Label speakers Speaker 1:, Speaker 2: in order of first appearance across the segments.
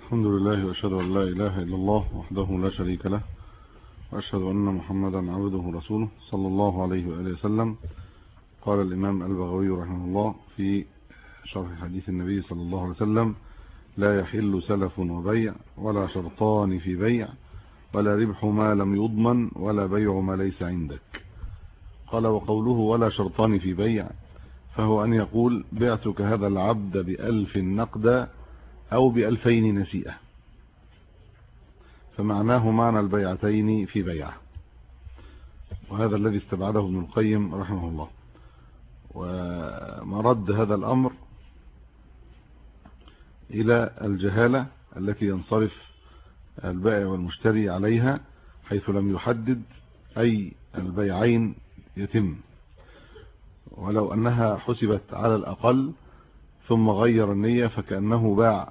Speaker 1: الحمد لله وأشهد أن لا إله إلا الله وحده لا شريك له وأشهد أن محمدا عبده ورسوله صلى الله عليه وآله وسلم قال الإمام البغوي رحمه الله في شرح حديث النبي صلى الله عليه وسلم لا يحل سلف وبيع ولا شرطان في بيع ولا ربح ما لم يضمن ولا بيع ما ليس عندك قال وقوله ولا شرطان في بيع فهو أن يقول بعتك هذا العبد بألف نقدا أو بألفين نسيئة فمعناه معنى البيعتين في بيعة وهذا الذي استبعده ابن القيم رحمه الله ومرد هذا الأمر إلى الجهالة التي ينصرف البائع والمشتري عليها حيث لم يحدد أي البيعين يتم ولو أنها حسبت على الأقل ثم غير النية فكأنه باع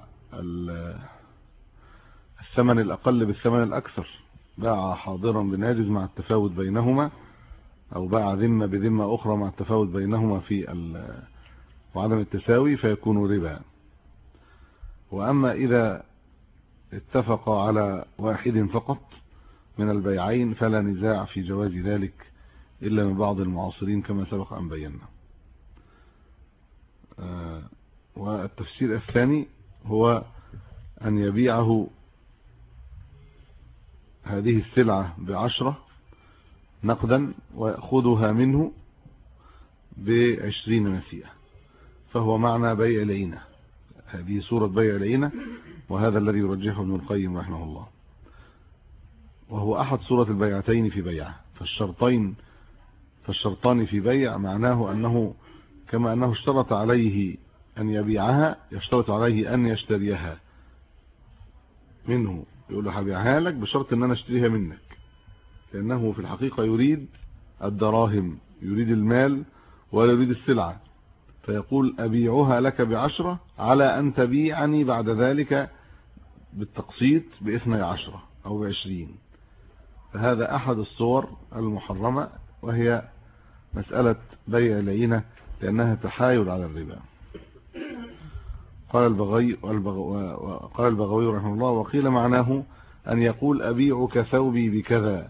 Speaker 1: الثمن الأقل بالثمن الأكثر باع حاضرا بناجز مع التفاوت بينهما أو باع ذمة بذمة أخرى مع التفاوت بينهما في وعدم التساوي فيكون ربا وأما إذا اتفق على واحد فقط من البيعين فلا نزاع في جواز ذلك إلا من بعض المعاصرين كما سبق أن بينا والتفسير الثاني هو أن يبيعه هذه السلعة بعشرة نقدا ويأخذها منه بعشرين نسيئة فهو معنى بيع العينة هذه صورة بيع العينة وهذا الذي يرجحه ابن القيم رحمه الله وهو أحد صورة البيعتين في بيع فالشرطين فالشرطان في بيع معناه أنه كما أنه اشترط عليه أن يبيعها يشترط عليه أن يشتريها منه يقول له هبيعها لك بشرط أن أنا اشتريها منك لأنه في الحقيقة يريد الدراهم يريد المال ولا يريد السلعة فيقول أبيعها لك بعشرة على أن تبيعني بعد ذلك بالتقسيط باثني عشرة أو بعشرين فهذا أحد الصور المحرمة وهي مسألة بيع العينة لأنها تحايل على الربا قال البغوي قال البغوي رحمه الله وقيل معناه أن يقول أبيعك ثوبي بكذا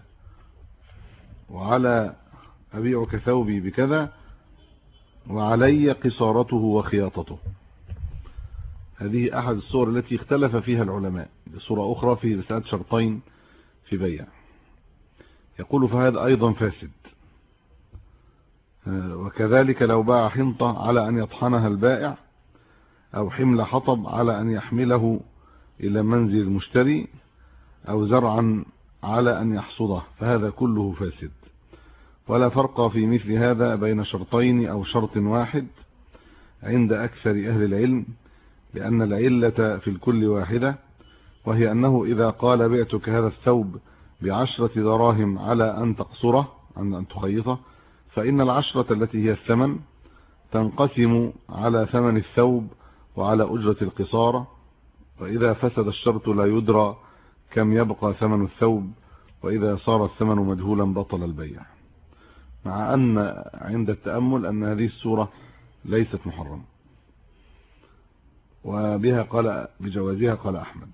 Speaker 1: وعلى أبيعك ثوبي بكذا وعلي قصارته وخياطته هذه أحد الصور التي اختلف فيها العلماء بصورة أخرى في رسالة شرطين في بيع يقول فهذا أيضا فاسد وكذلك لو باع حنطة على أن يطحنها البائع أو حمل حطب على أن يحمله إلى منزل المشتري أو زرعا على أن يحصده فهذا كله فاسد ولا فرق في مثل هذا بين شرطين أو شرط واحد عند أكثر أهل العلم لأن العلة في الكل واحدة وهي أنه إذا قال بعتك هذا الثوب بعشرة دراهم على أن تقصره أن تخيطه فإن العشرة التي هي الثمن تنقسم على ثمن الثوب وعلى أجرة القصارة وإذا فسد الشرط لا يدرى كم يبقى ثمن الثوب وإذا صار الثمن مجهولا بطل البيع مع أن عند التأمل أن هذه السورة ليست محرمة وبها قال بجوازها قال أحمد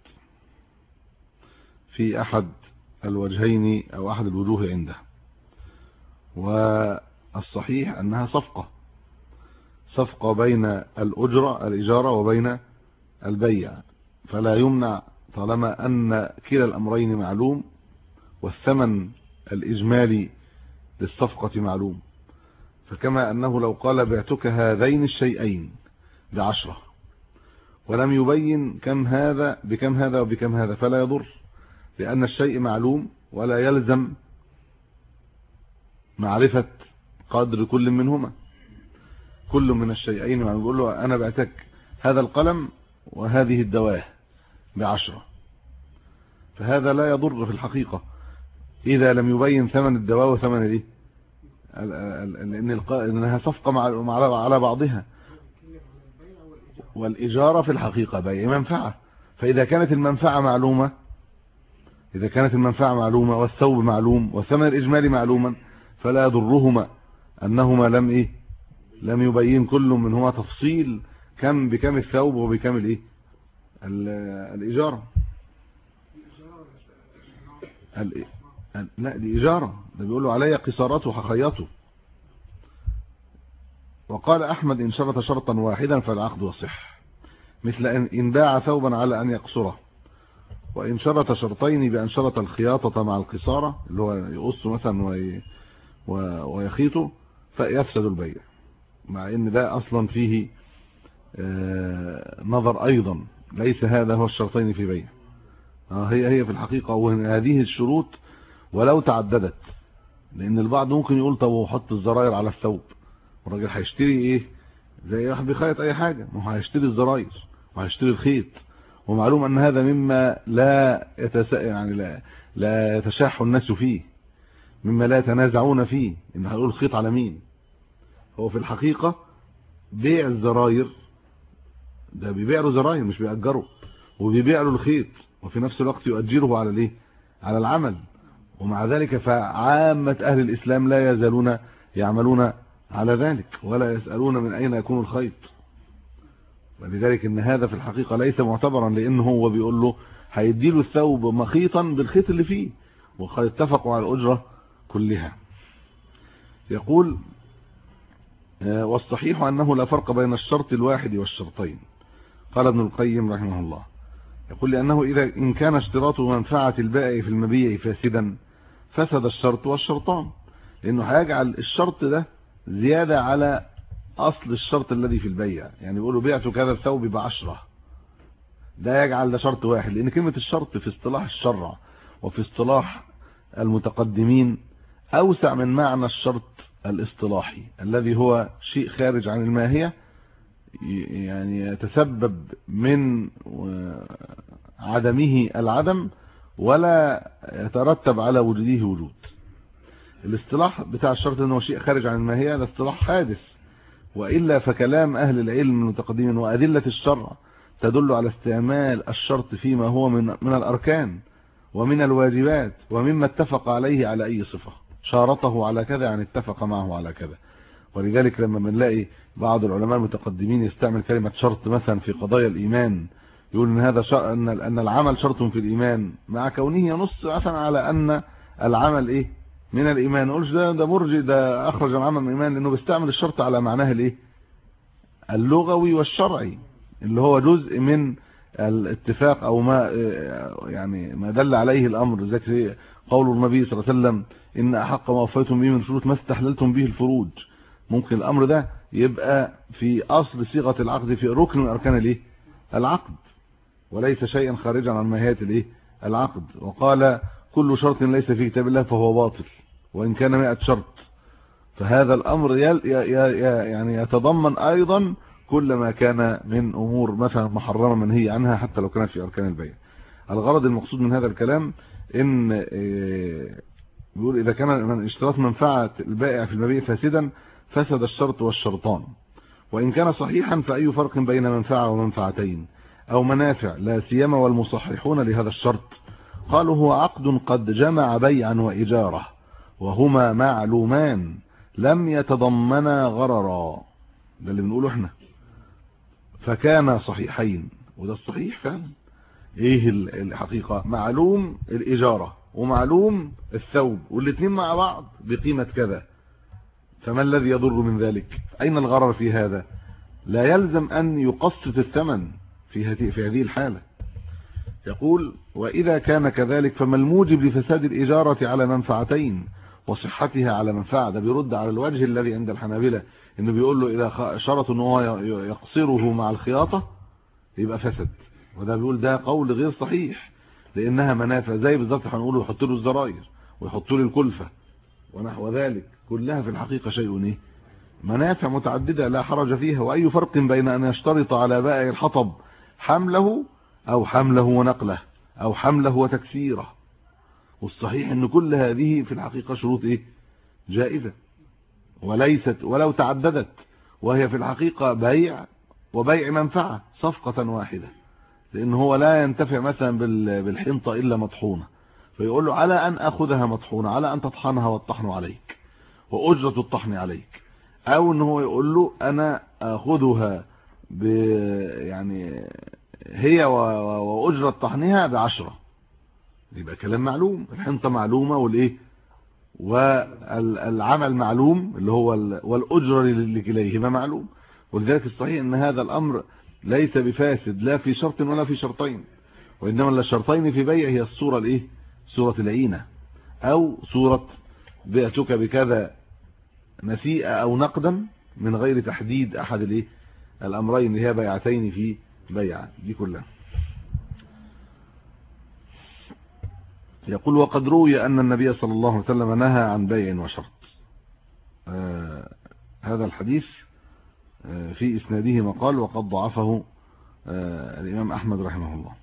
Speaker 1: في أحد الوجهين أو أحد الوجوه عنده والصحيح أنها صفقة صفقة بين الأجرة الإجارة وبين البيع فلا يمنع طالما أن كلا الأمرين معلوم والثمن الإجمالي للصفقة معلوم فكما أنه لو قال بعتك هذين الشيئين بعشرة ولم يبين كم هذا بكم هذا وبكم هذا فلا يضر لأن الشيء معلوم ولا يلزم معرفة قدر كل منهما كل من الشيئين يعني بيقول له أنا بعتك هذا القلم وهذه الدواه بعشرة فهذا لا يضر في الحقيقة إذا لم يبين ثمن الدواء وثمن الايه لأن إنها صفقة مع على بعضها والإجارة في الحقيقة بيع منفعة فإذا كانت المنفعة معلومة إذا كانت المنفعة معلومة والثوب معلوم والثمن الإجمالي معلوما فلا يضرهما أنهما لم إيه لم يبين كل منهما تفصيل كم بكم الثوب وبكم الإيه الإجارة لا دي إجارة ده بيقولوا علي قصارته وحخيطه وقال أحمد إن شرط شرطا واحدا فالعقد يصح مثل إن باع ثوبا على أن يقصره وإن شرط شرطين بأن شرط الخياطة مع القصارة اللي هو يقص مثلا وي ويخيطه فيفسد البيع مع ان ده اصلا فيه آه، نظر ايضا ليس هذا هو الشرطين في بيع آه، هي هي في الحقيقة وهذه الشروط ولو تعددت لان البعض ممكن يقول طب وحط الزراير على الثوب الراجل هيشتري ايه زي واحد بيخيط اي حاجة ما هو هيشتري الزراير وهيشتري الخيط ومعلوم ان هذا مما لا يتس... يعني لا لا يتشاح الناس فيه مما لا يتنازعون فيه ان هنقول الخيط على مين هو في الحقيقة بيع الزراير ده بيبيع له زراير مش بيأجره وبيبيع له الخيط وفي نفس الوقت يؤجره على الايه على العمل ومع ذلك فعامة اهل الاسلام لا يزالون يعملون على ذلك ولا يسألون من اين يكون الخيط ولذلك ان هذا في الحقيقة ليس معتبرا لانه هو بيقول له هيديله الثوب مخيطا بالخيط اللي فيه وقد اتفقوا على الاجرة كلها يقول آه، والصحيح أنه لا فرق بين الشرط الواحد والشرطين قال ابن القيم رحمه الله يقول لأنه إذا إن كان اشتراط منفعة البائع في المبيع فاسدا فسد الشرط والشرطان لأنه هيجعل الشرط ده زيادة على أصل الشرط الذي في البيع يعني يقولوا بعت كذا الثوب بعشرة ده يجعل ده شرط واحد لأن كلمة الشرط في اصطلاح الشرع وفي اصطلاح المتقدمين أوسع من معنى الشرط الاصطلاحي الذي هو شيء خارج عن الماهية يعني يتسبب من عدمه العدم ولا يترتب على وجوده وجود الاصطلاح بتاع الشرط انه شيء خارج عن الماهية ده اصطلاح حادث وإلا فكلام أهل العلم المتقدمين وأدلة الشرع تدل على استعمال الشرط فيما هو من, من الأركان ومن الواجبات ومما اتفق عليه على أي صفة شارطه على كذا يعني اتفق معه على كذا ولذلك لما بنلاقي بعض العلماء المتقدمين يستعمل كلمة شرط مثلا في قضايا الإيمان يقول ان هذا شر... ان ان العمل شرط في الإيمان مع كونه ينص مثلا على ان العمل ايه من الإيمان نقولش ده ده مرجي ده اخرج العمل من الإيمان لانه بيستعمل الشرط على معناه الايه اللغوي والشرعي اللي هو جزء من الاتفاق او ما يعني ما دل عليه الامر زي قول النبي صلى الله عليه وسلم ان احق ما وفيتم به من شروط ما استحللتم به الفروج ممكن الامر ده يبقى في اصل صيغه العقد في ركن من اركان الايه العقد وليس شيئا خارجا عن ماهيه الايه العقد وقال كل شرط ليس في كتاب الله فهو باطل وان كان 100 شرط فهذا الامر يل يعني يتضمن ايضا كل ما كان من امور مثلا محرمه منهي عنها حتى لو كانت في اركان البيع الغرض المقصود من هذا الكلام ان آه، بيقول اذا كان من اشتراط منفعه البائع في المبيع فاسدا فسد الشرط والشرطان وان كان صحيحا فاي فرق بين منفعه ومنفعتين او منافع لا سيما والمصححون لهذا الشرط قالوا هو عقد قد جمع بيعا واجاره وهما معلومان لم يتضمنا غررا ده اللي بنقوله احنا فكان صحيحين وده الصحيح فعلا ايه الحقيقة معلوم الاجارة ومعلوم الثوب والاثنين مع بعض بقيمة كذا فما الذي يضر من ذلك اين الغرر في هذا لا يلزم ان يقسط الثمن في هذه في هذه الحالة يقول واذا كان كذلك فما الموجب لفساد الاجارة على منفعتين وصحتها على منفعه ده بيرد على الوجه الذي عند الحنابلة انه بيقول له اذا شرط ان هو يقصره مع الخياطة يبقى فسد وده بيقول ده قول غير صحيح لانها منافع زي بالظبط هنقول يحط له الزراير ويحط له الكلفه ونحو ذلك كلها في الحقيقه شيء ايه منافع متعدده لا حرج فيها واي فرق بين ان يشترط على بائع الحطب حمله او حمله ونقله او حمله وتكسيره والصحيح ان كل هذه في الحقيقه شروط ايه جائزه وليست ولو تعددت وهي في الحقيقه بيع وبيع منفعه صفقه واحده لان هو لا ينتفع مثلا بالحنطه الا مطحونه فيقول له على ان اخذها مطحونه على ان تطحنها والطحن عليك واجره الطحن عليك او ان هو يقول له انا اخذها ب يعني هي وأجرة طحنها بعشرة يبقى كلام معلوم الحنطة معلومة والايه والعمل معلوم اللي هو والأجرة لكليهما معلوم ولذلك الصحيح ان هذا الأمر ليس بفاسد لا في شرط ولا في شرطين وإنما الشرطين في بيع هي الصورة الايه صورة العينة أو صورة بعتك بكذا نسيئة أو نقدا من غير تحديد أحد الايه الأمرين اللي هي بيعتين في بيعة دي كلها يقول وقد روي أن النبي صلى الله عليه وسلم نهى عن بيع وشرط آه هذا الحديث آه في إسناده مقال وقد ضعفه آه الإمام أحمد رحمه الله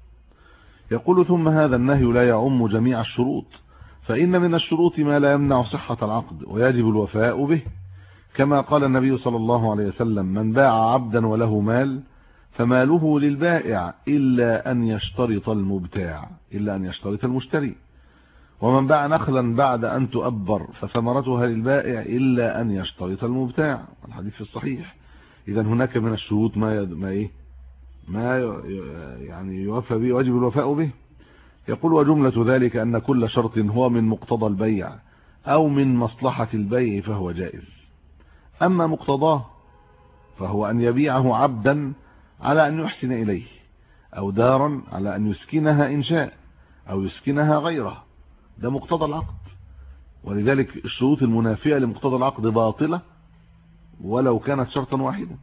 Speaker 1: يقول ثم هذا النهي لا يعم جميع الشروط فإن من الشروط ما لا يمنع صحة العقد ويجب الوفاء به كما قال النبي صلى الله عليه وسلم من باع عبدا وله مال فماله للبائع إلا أن يشترط المبتاع إلا أن يشترط المشتري ومن باع نخلا بعد أن تؤبر فثمرتها للبائع إلا أن يشترط المبتاع الحديث في الصحيح إذا هناك من الشروط ما ما إيه ما يعني يوفى به واجب الوفاء به يقول وجملة ذلك أن كل شرط هو من مقتضى البيع أو من مصلحة البيع فهو جائز أما مقتضاه فهو أن يبيعه عبدا على أن يحسن إليه أو دارا على أن يسكنها إن شاء أو يسكنها غيره ده مقتضى العقد ولذلك الشروط المنافية لمقتضى العقد باطلة ولو كانت شرطا واحدا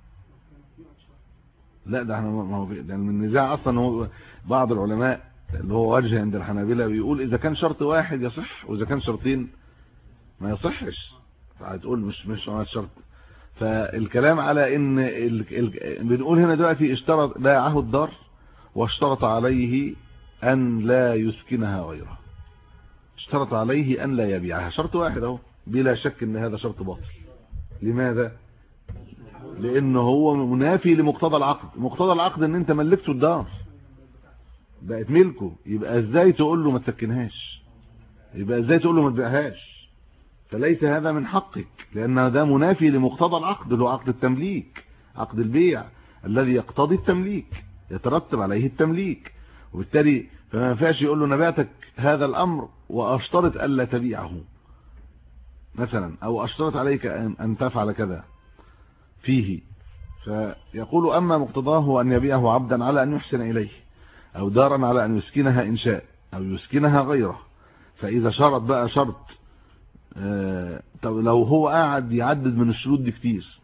Speaker 1: لا ده احنا ما هو ده من النزاع اصلا هو بعض العلماء اللي هو وجه عند الحنابلة بيقول اذا كان شرط واحد يصح واذا كان شرطين ما يصحش فهتقول مش مش شرط فالكلام على ان ال... ال... بنقول هنا دلوقتي اشترط باعه الدار واشترط عليه ان لا يسكنها غيره اشترط عليه ان لا يبيعها شرط واحد اهو بلا شك ان هذا شرط باطل لماذا لانه هو منافي لمقتضى العقد مقتضى العقد ان انت ملكته الدار بقت ملكه يبقى ازاي تقول له ما تسكنهاش يبقى ازاي تقول له ما تبيعهاش فليس هذا من حقك لأن ده منافي لمقتضى العقد اللي هو عقد التمليك عقد البيع الذي يقتضي التمليك يترتب عليه التمليك وبالتالي فما ينفعش يقول له انا بعتك هذا الامر واشترط الا تبيعه مثلا او اشترط عليك ان تفعل كذا فيه فيقول اما مقتضاه ان يبيعه عبدا على ان يحسن اليه او دارا على ان يسكنها ان شاء او يسكنها غيره فاذا شرط بقى شرط آه طب لو هو قاعد يعدد من الشروط دي كتير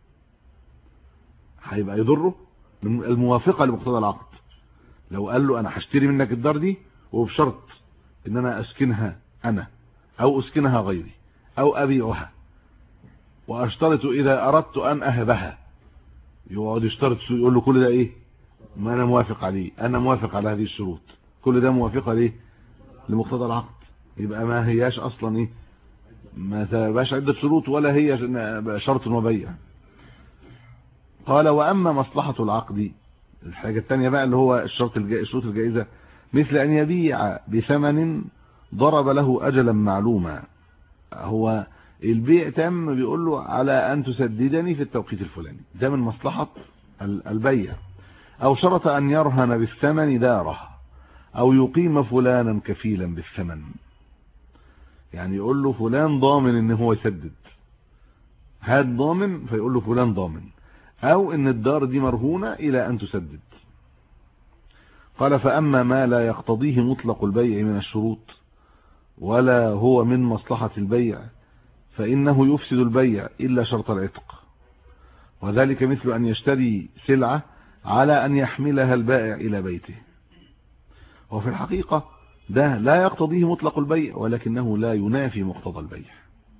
Speaker 1: هيبقى يضره من الموافقه لمقتضى العقد لو قال له انا هشتري منك الدار دي وبشرط ان انا اسكنها انا او اسكنها غيري او ابيعها واشترط اذا اردت ان اهبها يقعد يشترط يقول له كل ده ايه ما انا موافق عليه انا موافق على هذه الشروط كل ده موافقه ليه لمقتضى العقد يبقى ما هياش اصلا ايه ما تبقاش عدة شروط ولا هي شرط وبيع قال واما مصلحة العقد الحاجة الثانية بقى اللي هو الشرط الشروط الجائزة مثل ان يبيع بثمن ضرب له اجلا معلوما هو البيع تم بيقول له على ان تسددني في التوقيت الفلاني ده من مصلحة البيع او شرط ان يرهن بالثمن داره او يقيم فلانا كفيلا بالثمن يعني يقول له فلان ضامن ان هو يسدد هات ضامن فيقول له فلان ضامن او ان الدار دي مرهونة الى ان تسدد قال فاما ما لا يقتضيه مطلق البيع من الشروط ولا هو من مصلحة البيع فانه يفسد البيع الا شرط العتق وذلك مثل ان يشتري سلعة على ان يحملها البائع الى بيته وفي الحقيقة ده لا يقتضيه مطلق البيع ولكنه لا ينافي مقتضى البيع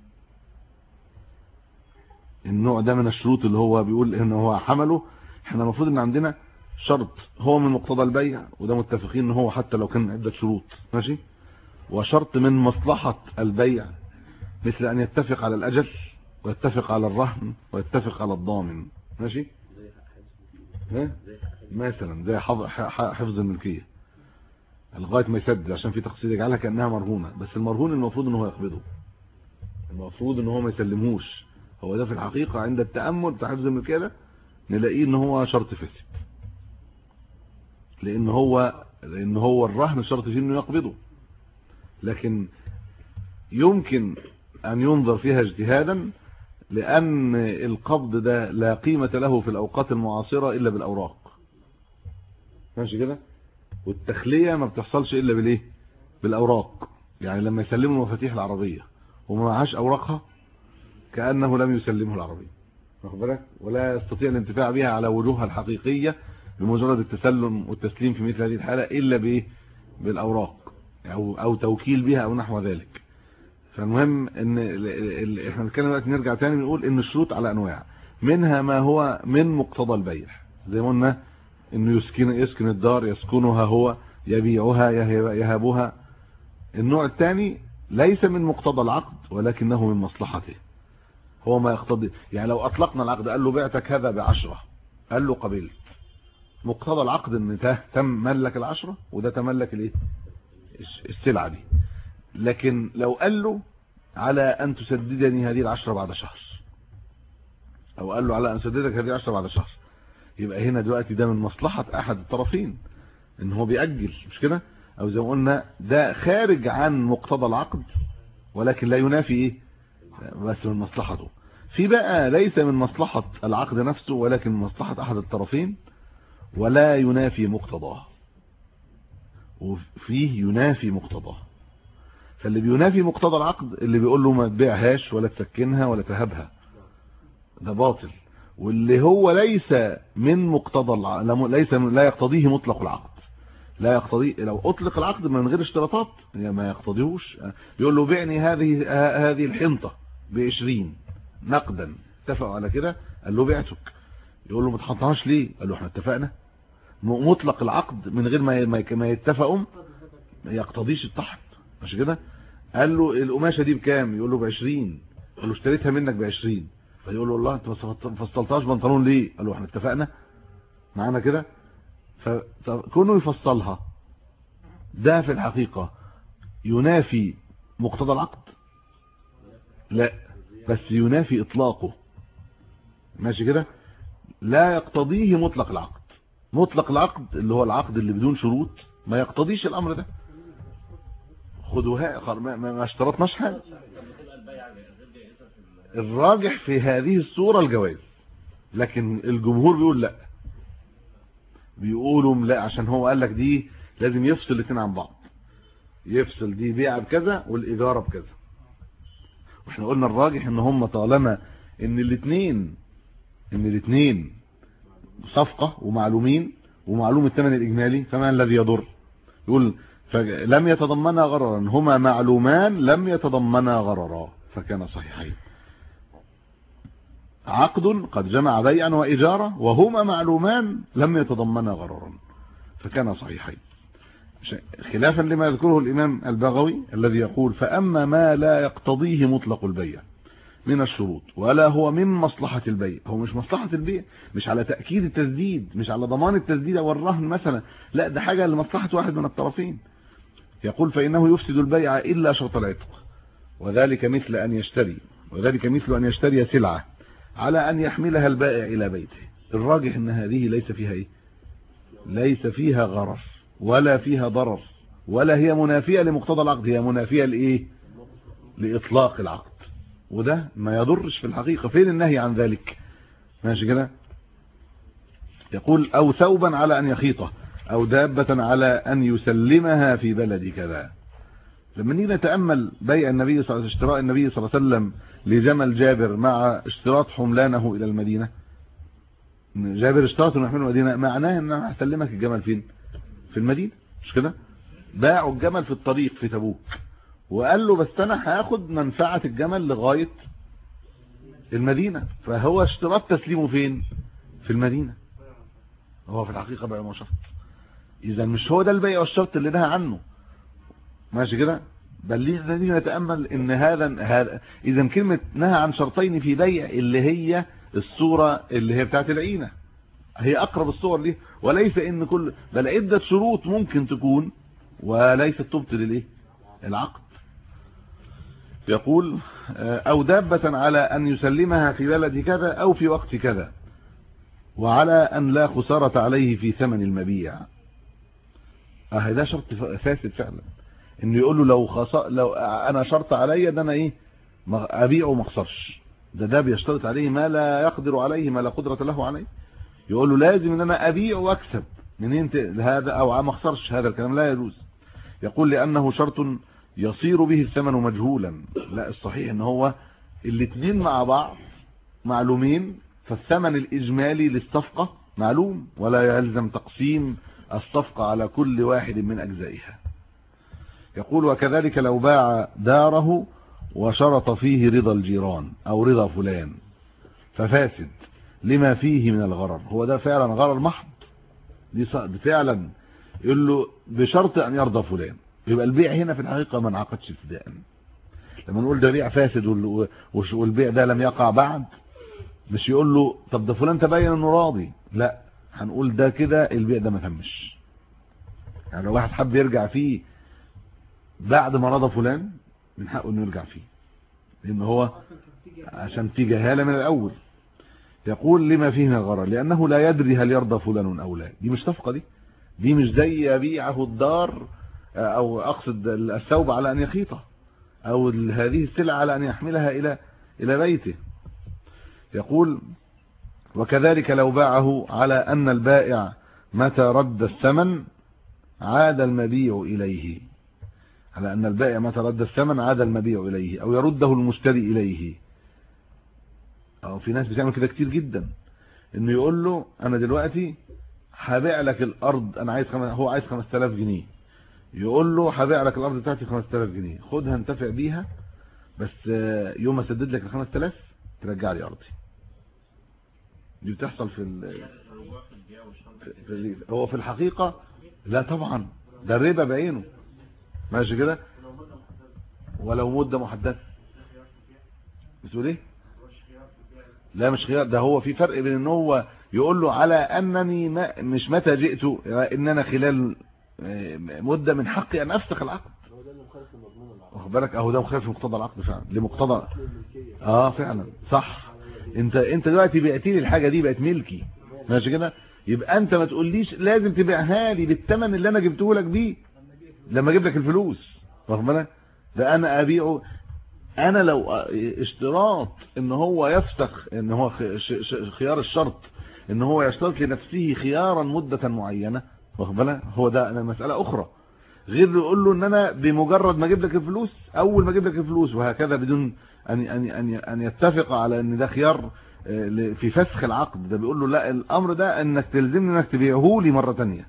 Speaker 1: النوع ده من الشروط اللي هو بيقول ان هو حمله احنا المفروض ان عندنا شرط هو من مقتضى البيع وده متفقين ان هو حتى لو كان عده شروط ماشي وشرط من مصلحة البيع مثل ان يتفق على الاجل ويتفق على الرهن ويتفق على الضامن ماشي ها مثلا زي حفظ الملكيه لغايه ما يسدد عشان في تقصير يجعلها كانها مرهونه بس المرهون المفروض ان هو يقبضه المفروض ان هو ما يسلمهوش هو ده في الحقيقه عند التامل في حفظ الملكيه ده نلاقيه ان هو شرط فاسد لان هو لان هو الرهن شرط فيه انه يقبضه لكن يمكن ان ينظر فيها اجتهادا لان القبض ده لا قيمة له في الاوقات المعاصرة الا بالاوراق ماشي كده والتخلية ما بتحصلش الا بالايه بالاوراق يعني لما يسلموا مفاتيح العربية وما معهاش اوراقها كأنه لم يسلمه العربية واخد بالك ولا يستطيع الانتفاع بها على وجوهها الحقيقية بمجرد التسلم والتسليم في مثل هذه الحالة الا بايه بالاوراق او او توكيل بها او نحو ذلك فالمهم ان احنا بنتكلم دلوقتي نرجع تاني بنقول ان الشروط على انواع منها ما هو من مقتضى البيع زي ما قلنا انه يسكن يسكن الدار يسكنها هو يبيعها يهبها النوع الثاني ليس من مقتضى العقد ولكنه من مصلحته هو ما يقتضي يعني لو اطلقنا العقد قال له بعتك هذا بعشرة قال له قبلت مقتضى العقد ان ده تم ملك العشرة وده تملك الايه السلعة دي لكن لو قال له على ان تسددني هذه العشرة بعد شهر او قال له على ان اسددك هذه العشرة بعد شهر يبقى هنا دلوقتي ده من مصلحة احد الطرفين ان هو بيأجل مش كده او زي ما قلنا ده خارج عن مقتضى العقد ولكن لا ينافي ايه بس من مصلحته في بقى ليس من مصلحة العقد نفسه ولكن من مصلحة احد الطرفين ولا ينافي مقتضاه وفيه ينافي مقتضاه فاللي بينافي مقتضى العقد اللي بيقول له ما تبيعهاش ولا تسكنها ولا تهبها ده باطل واللي هو ليس من مقتضى ليس لا يقتضيه مطلق العقد لا يقتضي لو اطلق العقد من غير اشتراطات ما يقتضيهوش بيقول له بعني هذه هذه الحنطه ب 20 نقدا اتفقوا على كده قال له بعتك يقول له ما تحطهاش ليه قال له احنا اتفقنا مطلق العقد من غير ما ما يتفقوا ما يقتضيش الطحن مش كده قال له القماشه دي بكام يقول له ب 20 قال له اشتريتها منك ب 20 فيقول له والله انت ما فصلتهاش بنطلون ليه قال له احنا اتفقنا معانا كده فكونه يفصلها ده في الحقيقة ينافي مقتضى العقد لا بس ينافي اطلاقه ماشي كده لا يقتضيه مطلق العقد مطلق العقد اللي هو العقد اللي بدون شروط ما يقتضيش الامر ده خدوها ما اشترطناش حاجه الراجح في هذه الصورة الجواز لكن الجمهور بيقول لا بيقولوا لا عشان هو قال لك دي لازم يفصل الاثنين عن بعض يفصل دي بيع بكذا والاجاره بكذا واحنا قلنا الراجح ان هم طالما ان الاثنين ان الاثنين صفقه ومعلومين ومعلوم الثمن الاجمالي فما الذي يضر يقول لم يتضمنا غررا هما معلومان لم يتضمنا غررا فكان صحيحين عقد قد جمع بيعا وإجارة وهما معلومان لم يتضمنا غررا فكان صحيحين خلافا لما يذكره الإمام البغوي الذي يقول فأما ما لا يقتضيه مطلق البيع من الشروط ولا هو من مصلحة البيع هو مش مصلحة البيع مش على تأكيد التسديد مش على ضمان التسديد أو الرهن مثلا لا ده حاجة لمصلحة واحد من الطرفين يقول فإنه يفسد البيع إلا شرط العتق وذلك مثل أن يشتري وذلك مثل أن يشتري سلعة على أن يحملها البائع إلى بيته الراجح أن هذه ليس فيها إيه ليس فيها غرر ولا فيها ضرر ولا هي منافية لمقتضى العقد هي منافية لإيه لإطلاق العقد وده ما يضرش في الحقيقة فين النهي عن ذلك ماشي كده يقول أو ثوبا على أن يخيطه أو دابة على أن يسلمها في بلد كذا لما نيجي نتامل بيع النبي صلى الله عليه وسلم اشتراء النبي صلى الله عليه وسلم لجمل جابر مع اشتراط حملانه الى المدينه جابر اشترط انه يحمله المدينه معناه ان انا هسلمك الجمل فين في المدينه مش كده باعوا الجمل في الطريق في تبوك وقال له بس انا هاخد منفعه الجمل لغايه المدينه فهو اشتراط تسليمه فين في المدينه هو في الحقيقه بيع وشرط اذا مش هو ده البيع والشرط اللي نهى عنه ماشي كده بل ليه نتامل ان هذا هذا اذا كلمه نهى عن شرطين في بيع اللي هي الصوره اللي هي بتاعت العينه هي اقرب الصور دي وليس ان كل بل عده شروط ممكن تكون وليست تبطل الايه العقد يقول او دابه على ان يسلمها في بلد كذا او في وقت كذا وعلى ان لا خساره عليه في ثمن المبيع اه ده شرط فاسد فعلا انه يقول له لو خص... لو انا شرط عليا ده انا ايه ابيع وما اخسرش ده ده بيشترط عليه ما لا يقدر عليه ما لا قدرة له عليه يقول له لازم ان انا ابيع واكسب منين هذا او ما اخسرش هذا الكلام لا يجوز يقول لانه شرط يصير به الثمن مجهولا لا الصحيح ان هو الاثنين مع بعض معلومين فالثمن الاجمالي للصفقة معلوم ولا يلزم تقسيم الصفقة على كل واحد من اجزائها يقول وكذلك لو باع داره وشرط فيه رضا الجيران او رضا فلان ففاسد لما فيه من الغرر هو ده فعلا غرر محض دي فعلا يقول له بشرط ان يرضى فلان يبقى البيع هنا في الحقيقة ما انعقدش ابتداء لما نقول ده بيع فاسد والبيع ده لم يقع بعد مش يقول له طب ده فلان تبين انه راضي لا هنقول ده كده البيع ده ما تمش يعني لو واحد حب يرجع فيه بعد ما رضى فلان من حقه انه يرجع فيه لان هو عشان في جهاله من الاول يقول لما فيه من الغرر لانه لا يدري هل يرضى فلان او لا دي مش صفقه دي دي مش زي يبيعه الدار او اقصد الثوب على ان يخيطه او هذه السلعه على ان يحملها الى الى بيته يقول وكذلك لو باعه على ان البائع متى رد الثمن عاد المبيع اليه على ان البائع متى رد الثمن عاد المبيع اليه او يرده المشتري اليه او في ناس بتعمل كده كتير جدا انه يقول له انا دلوقتي هبيع لك الارض انا عايز خم... هو عايز 5000 جنيه يقول له هبيع لك الارض بتاعتي 5000 جنيه خدها انتفع بيها بس يوم اسدد لك ال 5000 ترجع لي ارضي دي بتحصل في ال... في هو في الحقيقه لا طبعا ده الربا بعينه ماشي كده ولو مده محدده بتقول ايه لا مش خيار ده هو في فرق بين ان هو يقول له على انني ما مش متى جئت ان انا خلال مده من حقي ان افسخ العقد واخد بالك اهو ده مخالف لمقتضى العقد فعلا لمقتضى اه فعلا صح انت انت دلوقتي بعتي لي الحاجه دي بقت ملكي ماشي كده يبقى انت ما تقوليش لازم تبيعها لي بالثمن اللي انا جبته لك بيه لما اجيب لك الفلوس واخد بالك ده انا ابيعه انا لو اشتراط ان هو يفسخ ان هو خيار الشرط ان هو يشترط لنفسه خيارا مدة معينة واخد بالك هو ده انا مسألة اخرى غير يقول له ان انا بمجرد ما اجيب لك الفلوس اول ما اجيب لك الفلوس وهكذا بدون ان ان ان ان يتفق على ان ده خيار في فسخ العقد ده بيقول له لا الامر ده انك تلزمني انك تبيعه لي مرة تانية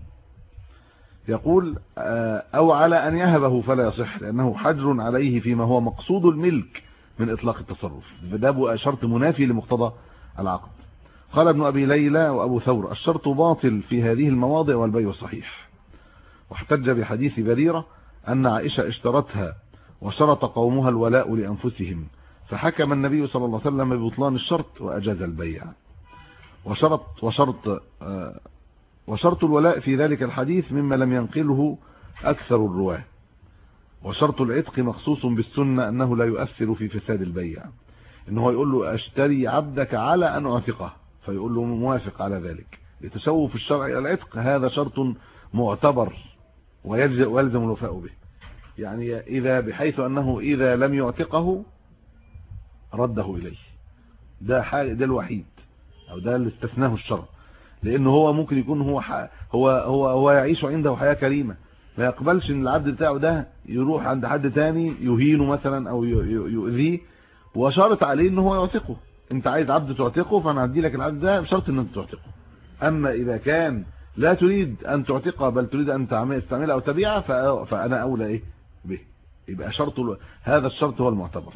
Speaker 1: يقول او على ان يهبه فلا يصح لانه حجر عليه فيما هو مقصود الملك من اطلاق التصرف ده شرط منافي لمقتضى العقد قال ابن ابي ليلى وابو ثور الشرط باطل في هذه المواضع والبيع صحيح واحتج بحديث بريرة ان عائشة اشترتها وشرط قومها الولاء لانفسهم فحكم النبي صلى الله عليه وسلم ببطلان الشرط واجاز البيع وشرط وشرط وشرط الولاء في ذلك الحديث مما لم ينقله أكثر الرواة وشرط العتق مخصوص بالسنة أنه لا يؤثر في فساد البيع إنه يقول له أشتري عبدك على أن أعتقه فيقول له موافق على ذلك لتشوف الشرع إلى العتق هذا شرط معتبر ويلزم الوفاء به يعني إذا بحيث أنه إذا لم يعتقه رده إليه ده حاجة ده الوحيد أو ده اللي استثناه الشرع لانه هو ممكن يكون هو هو هو هو يعيش عنده حياه كريمه ما يقبلش ان العبد بتاعه ده يروح عند حد تاني يهينه مثلا او يؤذيه وشرط عليه ان هو يعتقه انت عايز عبد تعتقه فانا هدي لك العبد ده بشرط ان انت تعتقه اما اذا كان لا تريد ان تعتقه بل تريد ان تستعملها او تبيعها فانا اولى ايه به يبقى شرط هذا الشرط هو المعتبر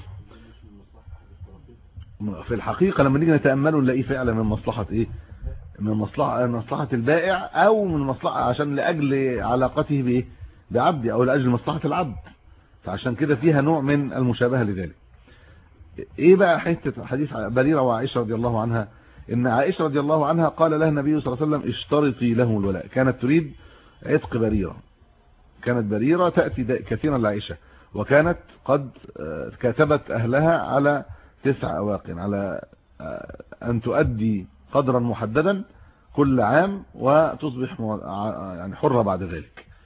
Speaker 1: في الحقيقه لما نيجي نتامله نلاقيه فعلا من مصلحه ايه من مصلحه مصلحه البائع او من مصلحه عشان لاجل علاقته بايه بعبد او لاجل مصلحه العبد فعشان كده فيها نوع من المشابهه لذلك ايه بقى حته حديث بريره وعائشه رضي الله عنها ان عائشه رضي الله عنها قال لها النبي صلى الله عليه وسلم اشترطي له الولاء كانت تريد عتق بريره كانت بريره تاتي كثيرا لعائشه وكانت قد كتبت اهلها على تسع اواق على ان تؤدي قدرا محددا كل عام وتصبح يعني حرة بعد ذلك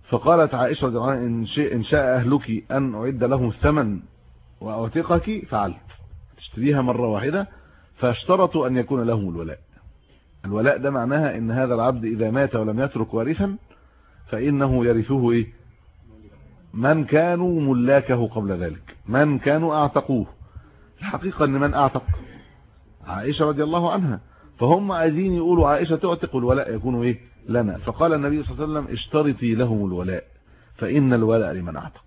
Speaker 1: فقالت عائشة رضي الله عنها إن, إن شاء أهلك أن أعد لهم الثمن وأوثقك فعلت تشتريها مرة واحدة فاشترطوا أن يكون لهم الولاء الولاء ده معناها ان هذا العبد اذا مات ولم يترك وارثا فانه يرثه ايه من كانوا ملاكه قبل ذلك من كانوا اعتقوه الحقيقة ان من اعتق عائشة رضي الله عنها فهم عايزين يقولوا عائشة تعتق الولاء يكونوا ايه لنا فقال النبي صلى الله عليه وسلم اشترطي لهم الولاء فان الولاء لمن اعتق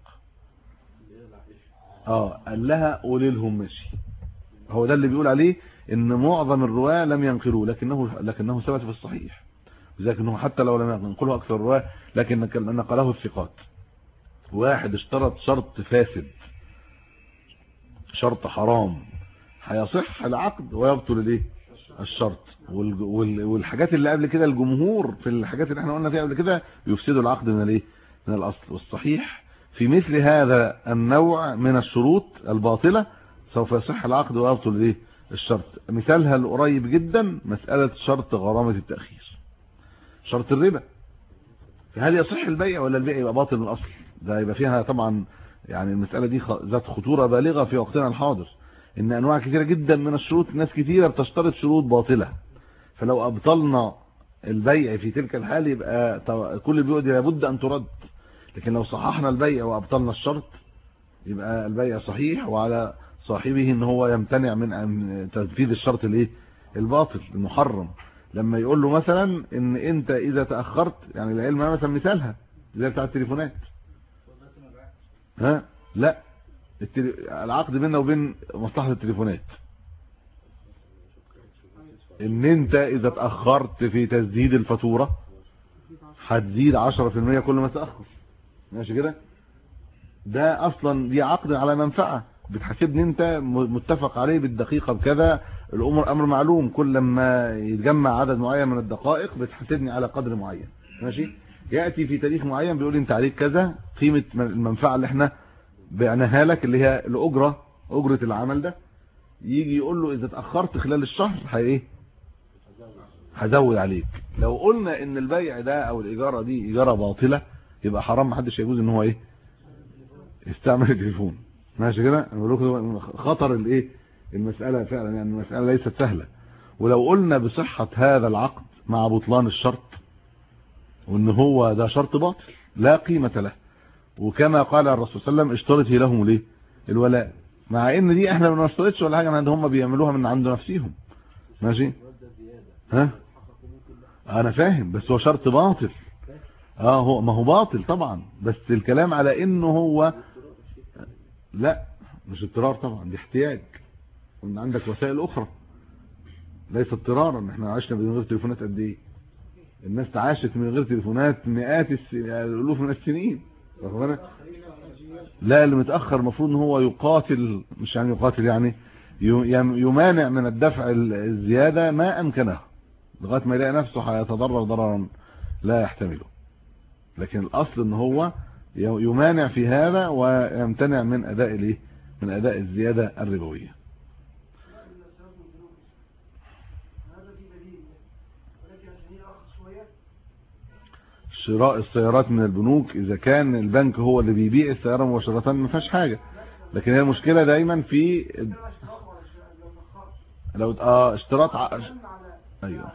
Speaker 1: اه قال لها قولي لهم ماشي هو ده اللي بيقول عليه ان معظم الرواه لم ينقلوه لكنه لكنه ثبت في الصحيح لذلك انه حتى لو لم ينقله اكثر الرواه لكن نقله الثقات واحد اشترط شرط فاسد شرط حرام هيصح العقد ويبطل الايه الشرط والحاجات اللي قبل كده الجمهور في الحاجات اللي احنا قلنا فيها قبل كده يفسدوا العقد من الايه من الاصل والصحيح في مثل هذا النوع من الشروط الباطلة سوف يصح العقد ويبطل الايه الشرط مثالها القريب جدا مسألة شرط غرامة التأخير شرط الربا فهل يصح البيع ولا البيع يبقى باطل من الأصل ده يبقى فيها طبعا يعني المسألة دي ذات خطورة بالغة في وقتنا الحاضر ان انواع كثيرة جدا من الشروط ناس كثيرة بتشترط شروط باطلة فلو ابطلنا البيع في تلك الحال يبقى كل البيوع دي لابد ان ترد لكن لو صححنا البيع وابطلنا الشرط يبقى البيع صحيح وعلى صاحبه ان هو يمتنع من تنفيذ الشرط الايه الباطل المحرم لما يقول له مثلا ان انت اذا تاخرت يعني العلم مثلا مثالها زي بتاع التليفونات ها لا العقد بيننا وبين مصلحه التليفونات ان انت اذا تاخرت في تسديد الفاتوره هتزيد 10% كل ما تاخر ماشي كده ده اصلا دي عقد على منفعه بتحاسبني انت متفق عليه بالدقيقة بكذا الامر امر معلوم كل لما يتجمع عدد معين من الدقائق بتحاسبني على قدر معين ماشي ياتي في تاريخ معين بيقول لي انت عليك كذا قيمة المنفعة اللي احنا بعناها لك اللي هي الاجرة اجرة العمل ده يجي يقول له اذا اتاخرت خلال الشهر هي ايه هزود عليك لو قلنا ان البيع ده او الاجاره دي اجاره باطله يبقى حرام محدش يجوز ان هو ايه يستعمل التليفون ماشي كده بقول لكم خطر الايه المساله فعلا يعني المساله ليست سهله ولو قلنا بصحه هذا العقد مع بطلان الشرط وان هو ده شرط باطل لا قيمه له وكما قال الرسول صلى الله عليه وسلم اشترطي لهم الايه الولاء مع ان دي احنا ما نشترطش ولا حاجه هم بيعملوها من عند نفسهم ماشي ها انا فاهم بس هو شرط باطل اه هو ما هو باطل طبعا بس الكلام على انه هو لا مش اضطرار طبعا دي احتياج وان عندك وسائل اخرى ليس اضطرارا احنا عشنا من غير تليفونات قد ايه الناس عاشت من غير تليفونات مئات الالوف من السنين لا اللي متاخر المفروض ان هو يقاتل مش يعني يقاتل يعني يمانع من الدفع الزياده ما امكنه لغايه ما يلاقي نفسه هيتضرر ضررا لا يحتمله لكن الاصل ان هو يمانع في هذا ويمتنع من اداء الايه من اداء الزياده الربويه شراء السيارات من البنوك اذا كان البنك هو اللي بيبيع السياره مباشره ما فيهاش حاجه لكن هي المشكله دايما في لو اه اشتراط ع... ايوه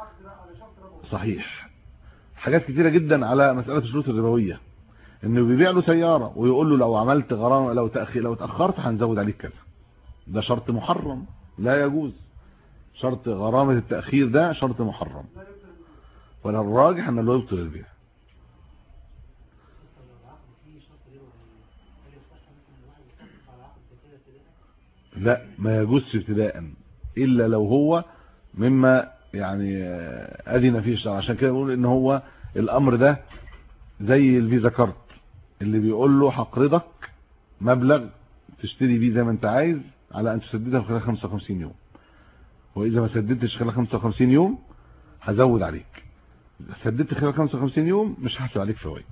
Speaker 1: صحيح حاجات كثيره جدا على مساله الشروط الربويه انه بيبيع له سياره ويقول له لو عملت غرامه لو تاخير لو اتاخرت هنزود عليك كذا ده شرط محرم لا يجوز شرط غرامه التاخير ده شرط محرم ولا الراجح ان لا يبطل البيع لا ما يجوزش ابتداء الا لو هو مما يعني اذن فيه الشرع عشان كده بقول ان هو الامر ده زي الفيزا كارت اللي بيقول له هقرضك مبلغ تشتري بيه زي ما انت عايز على ان تسددها خلال 55 يوم واذا ما سددتش خلال 55 يوم هزود عليك سددت خلال 55 يوم مش هحسب عليك فوائد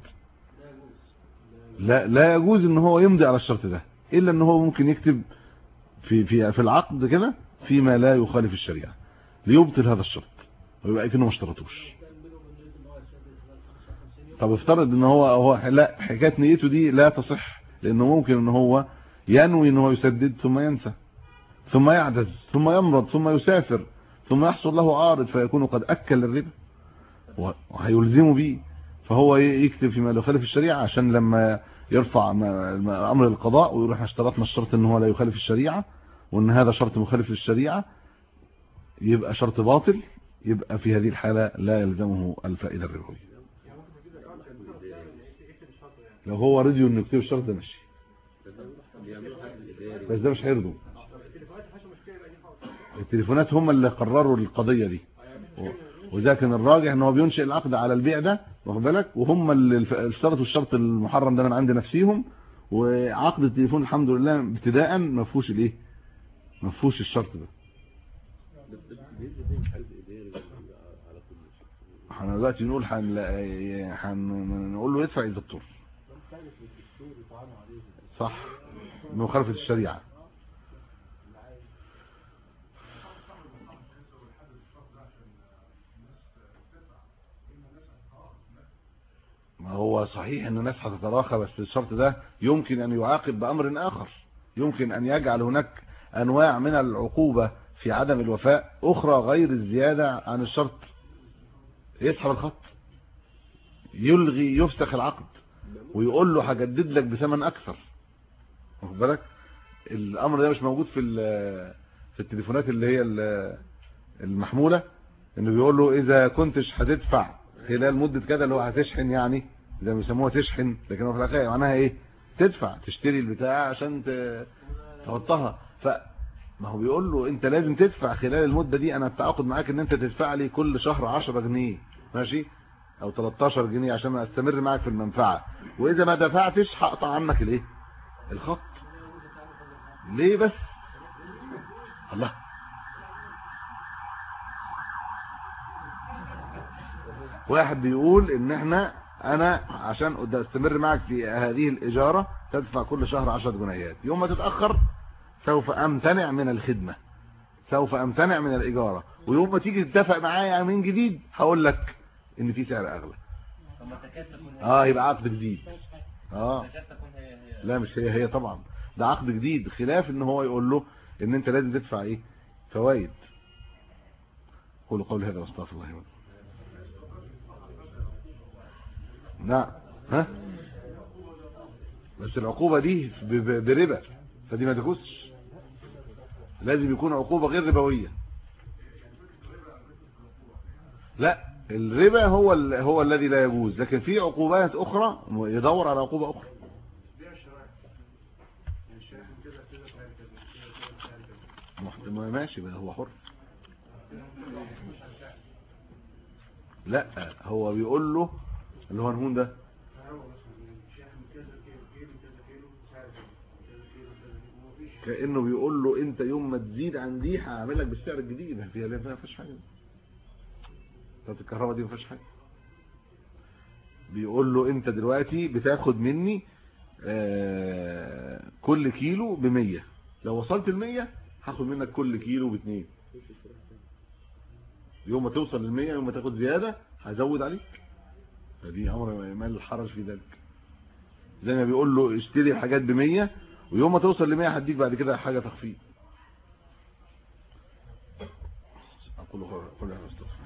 Speaker 1: لا لا يجوز ان هو يمضي على الشرط ده الا ان هو ممكن يكتب في في في العقد كده فيما لا يخالف الشريعه ليبطل هذا الشرط ويبقى كانه ما اشترطوش طب افترض ان هو هو لا حكايه نيته دي لا تصح لانه ممكن ان هو ينوي ان هو يسدد ثم ينسى ثم يعجز ثم يمرض ثم يسافر ثم يحصل له عارض فيكون قد اكل الربا وهيلزمه به فهو يكتب فيما لا يخالف الشريعه عشان لما يرفع امر القضاء ويروح احنا اشترطنا الشرط ان هو لا يخالف الشريعه وان هذا شرط مخالف للشريعه يبقى شرط باطل يبقى في هذه الحاله لا يلزمه الفائده الربويه لو هو رضي انه يكتب الشرط ده ماشي بس ده مش هيرضوا التليفونات هم اللي قرروا القضيه دي وذا كان الراجح ان هو بينشئ العقد على البيع ده واخد بالك وهم اللي اشترطوا الشرط المحرم ده من عند نفسيهم وعقد التليفون الحمد لله ابتداء ما فيهوش الايه ما فيهوش الشرط ده احنا دلوقتي نقول هنقول له يدفع اذا اضطر صح مخالفه الشريعه ما هو صحيح ان الناس هتتراخى بس الشرط ده يمكن ان يعاقب بامر اخر يمكن ان يجعل هناك انواع من العقوبة في عدم الوفاء اخرى غير الزيادة عن الشرط يسحب الخط يلغي يفسخ العقد ويقول له هجدد لك بثمن اكثر واخد بالك الامر ده مش موجود في في التليفونات اللي هي المحموله انه بيقول له اذا كنتش هتدفع خلال مده كده اللي هو هتشحن يعني زي ما بيسموها تشحن لكن هو في الاخر معناها ايه تدفع تشتري البتاع عشان تحطها ف ما هو بيقول له انت لازم تدفع خلال المده دي انا التعاقد معاك ان انت تدفع لي كل شهر 10 جنيه ماشي او 13 جنيه عشان استمر معاك في المنفعه واذا ما دفعتش هقطع عنك الايه الخط ليه بس الله واحد بيقول ان احنا انا عشان استمر معك في هذه الاجاره تدفع كل شهر 10 جنيهات يوم ما تتاخر سوف امتنع من الخدمه سوف امتنع من الاجاره ويوم ما تيجي تتفق معايا من جديد هقول لك ان في سعر اغلى اه يبقى عقد جديد اه لا مش هي هي طبعا ده عقد جديد خلاف ان هو يقول له ان انت لازم تدفع ايه فوائد قولوا قولي هذا واستغفر الله ولكم نعم ها بس العقوبة دي بربا فدي ما تجوزش لازم يكون عقوبة غير ربوية لا الربا هو هو الذي لا يجوز لكن في عقوبات اخرى يدور على عقوبة اخرى ماشي هو حر لا هو بيقول له اللي هو الهون ده كانه بيقول له انت يوم ما تزيد عن دي هعمل لك بالسعر الجديد فيها ليه ما فيش حاجه بتاعت الكهرباء دي ما فيهاش حاجه بيقول له انت دلوقتي بتاخد مني آه كل كيلو ب 100 لو وصلت ل 100 هاخد منك كل كيلو ب 2 يوم ما توصل لل 100 يوم ما تاخد زياده هزود عليك فدي امر ما الحرج في ذلك زي ما بيقول له اشتري الحاجات ب 100 ويوم ما توصل ل 100 هديك بعد كده حاجه تخفيض اقول له كل هذا